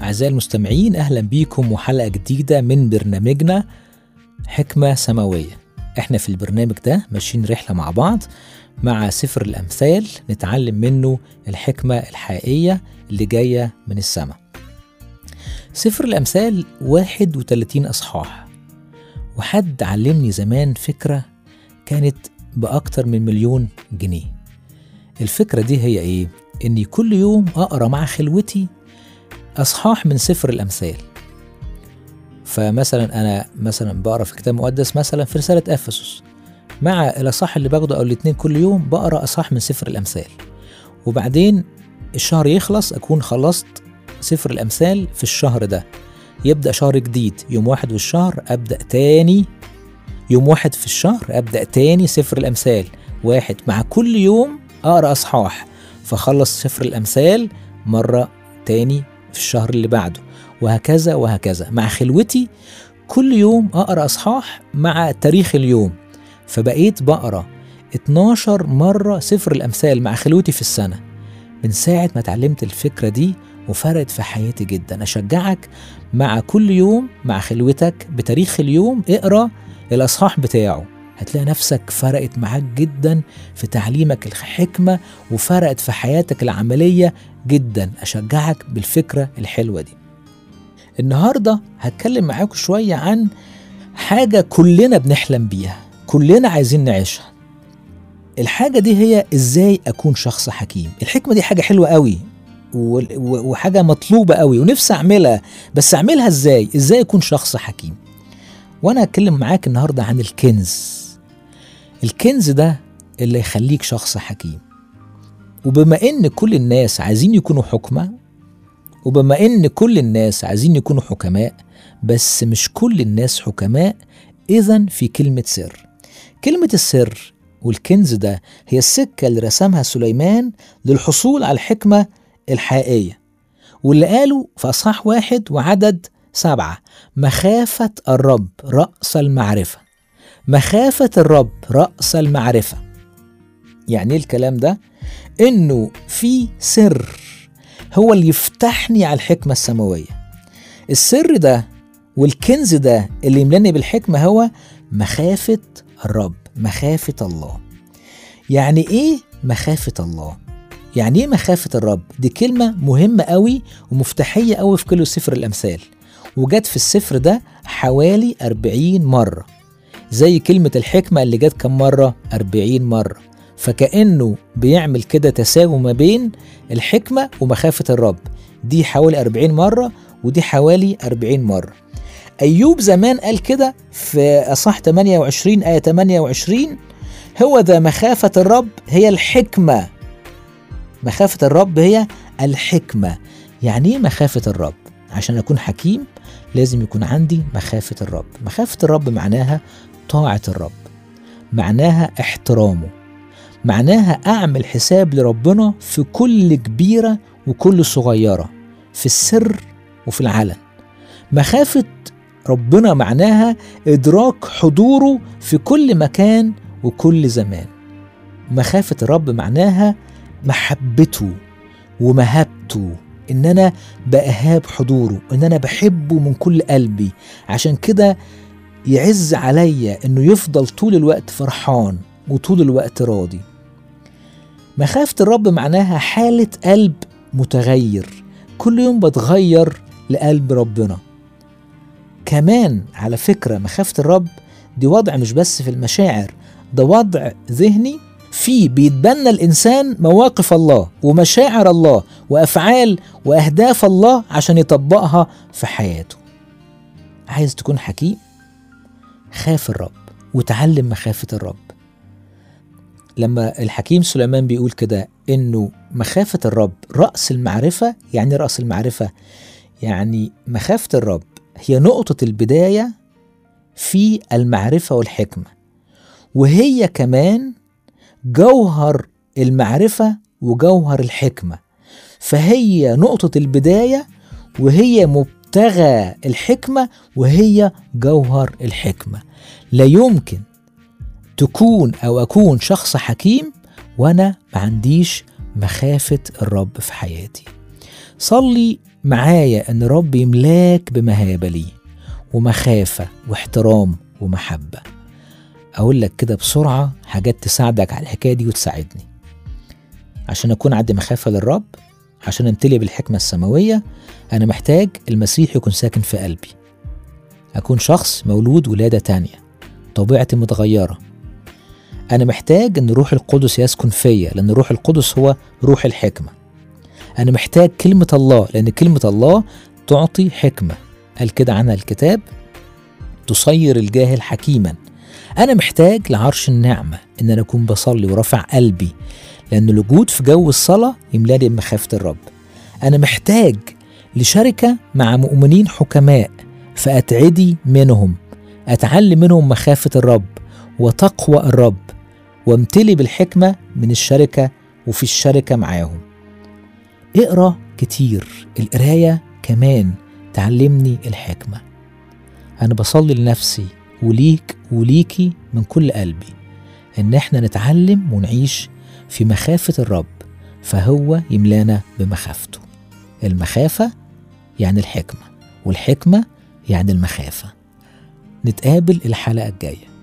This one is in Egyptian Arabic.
أعزائي المستمعين أهلا بيكم وحلقة جديدة من برنامجنا حكمة سماوية احنا في البرنامج ده ماشيين رحلة مع بعض مع سفر الأمثال نتعلم منه الحكمة الحقيقية اللي جاية من السماء سفر الأمثال 31 أصحاح وحد علمني زمان فكرة كانت بأكتر من مليون جنيه الفكرة دي هي إيه؟ إني كل يوم أقرأ مع خلوتي أصحاح من سفر الأمثال فمثلا أنا مثلا بقرأ في كتاب مقدس مثلا في رسالة أفسس مع الأصحاح اللي باخده أو الاتنين كل يوم بقرأ أصحاح من سفر الأمثال وبعدين الشهر يخلص أكون خلصت سفر الأمثال في الشهر ده يبدأ شهر جديد يوم واحد في الشهر أبدأ تاني يوم واحد في الشهر أبدأ تاني سفر الأمثال واحد مع كل يوم أقرأ أصحاح فخلص سفر الأمثال مرة تاني في الشهر اللي بعده وهكذا وهكذا مع خلوتي كل يوم أقرأ أصحاح مع تاريخ اليوم فبقيت بقرأ 12 مرة سفر الأمثال مع خلوتي في السنة من ساعة ما اتعلمت الفكرة دي وفرقت في حياتي جدا أشجعك مع كل يوم مع خلوتك بتاريخ اليوم اقرأ الأصحاح بتاعه هتلاقي نفسك فرقت معاك جدا في تعليمك الحكمة وفرقت في حياتك العملية جدا أشجعك بالفكرة الحلوة دي النهاردة هتكلم معاكم شوية عن حاجة كلنا بنحلم بيها كلنا عايزين نعيشها الحاجة دي هي ازاي اكون شخص حكيم الحكمة دي حاجة حلوة قوي وحاجة مطلوبة قوي ونفسي اعملها بس اعملها ازاي ازاي اكون شخص حكيم وانا هتكلم معاك النهاردة عن الكنز الكنز ده اللي يخليك شخص حكيم وبما ان كل الناس عايزين يكونوا حكمة وبما ان كل الناس عايزين يكونوا حكماء بس مش كل الناس حكماء اذا في كلمة سر كلمة السر والكنز ده هي السكة اللي رسمها سليمان للحصول على الحكمة الحقيقية واللي قالوا في أصحاح واحد وعدد سبعة مخافة الرب رأس المعرفة مخافة الرب رأس المعرفة يعني ايه الكلام ده؟ انه في سر هو اللي يفتحني على الحكمة السماوية السر ده والكنز ده اللي يملاني بالحكمة هو مخافة الرب مخافة الله يعني ايه مخافة الله يعني ايه مخافة الرب دي كلمة مهمة قوي ومفتاحية قوي في كل سفر الأمثال وجت في السفر ده حوالي أربعين مرة زي كلمة الحكمة اللي جت كم مرة أربعين مرة فكأنه بيعمل كده تساوي ما بين الحكمة ومخافة الرب دي حوالي أربعين مرة ودي حوالي أربعين مرة أيوب زمان قال كده في أصح 28 آية 28 هو ذا مخافة الرب هي الحكمة مخافة الرب هي الحكمة يعني ايه مخافة الرب؟ عشان أكون حكيم لازم يكون عندي مخافة الرب مخافة الرب معناها طاعة الرب معناها احترامه معناها أعمل حساب لربنا في كل كبيرة وكل صغيرة في السر وفي العلن مخافة ربنا معناها إدراك حضوره في كل مكان وكل زمان مخافة الرب معناها محبته ومهابته إن أنا بأهاب حضوره إن أنا بحبه من كل قلبي عشان كده يعز عليا إنه يفضل طول الوقت فرحان وطول الوقت راضي مخافة الرب معناها حالة قلب متغير كل يوم بتغير لقلب ربنا كمان على فكرة مخافة الرب دي وضع مش بس في المشاعر ده وضع ذهني فيه بيتبنى الإنسان مواقف الله ومشاعر الله وأفعال وأهداف الله عشان يطبقها في حياته عايز تكون حكيم خاف الرب وتعلم مخافة الرب لما الحكيم سليمان بيقول كده انه مخافة الرب رأس المعرفة يعني رأس المعرفة يعني مخافة الرب هي نقطة البداية في المعرفة والحكمة وهي كمان جوهر المعرفة وجوهر الحكمة فهي نقطة البداية وهي مبتغى الحكمة وهي جوهر الحكمة لا يمكن تكون أو أكون شخص حكيم وأنا ما عنديش مخافة الرب في حياتي صلي معايا ان رب يملاك بمهابة ليه ومخافة واحترام ومحبة اقول لك كده بسرعة حاجات تساعدك على الحكاية دي وتساعدني عشان اكون عندي مخافة للرب عشان امتلي بالحكمة السماوية انا محتاج المسيح يكون ساكن في قلبي اكون شخص مولود ولادة تانية طبيعتي متغيرة أنا محتاج أن روح القدس يسكن فيا لأن روح القدس هو روح الحكمة أنا محتاج كلمة الله لأن كلمة الله تعطي حكمة قال كده عنها الكتاب تصير الجاهل حكيما أنا محتاج لعرش النعمة إن أنا أكون بصلي ورافع قلبي لأن الوجود في جو الصلاة يملاني بمخافة الرب أنا محتاج لشركة مع مؤمنين حكماء فأتعدي منهم أتعلم منهم مخافة الرب وتقوى الرب وامتلي بالحكمة من الشركة وفي الشركة معاهم اقرا كتير القراية كمان تعلمني الحكمة أنا بصلي لنفسي وليك وليكي من كل قلبي إن إحنا نتعلم ونعيش في مخافة الرب فهو يملانا بمخافته المخافة يعني الحكمة والحكمة يعني المخافة نتقابل الحلقة الجايه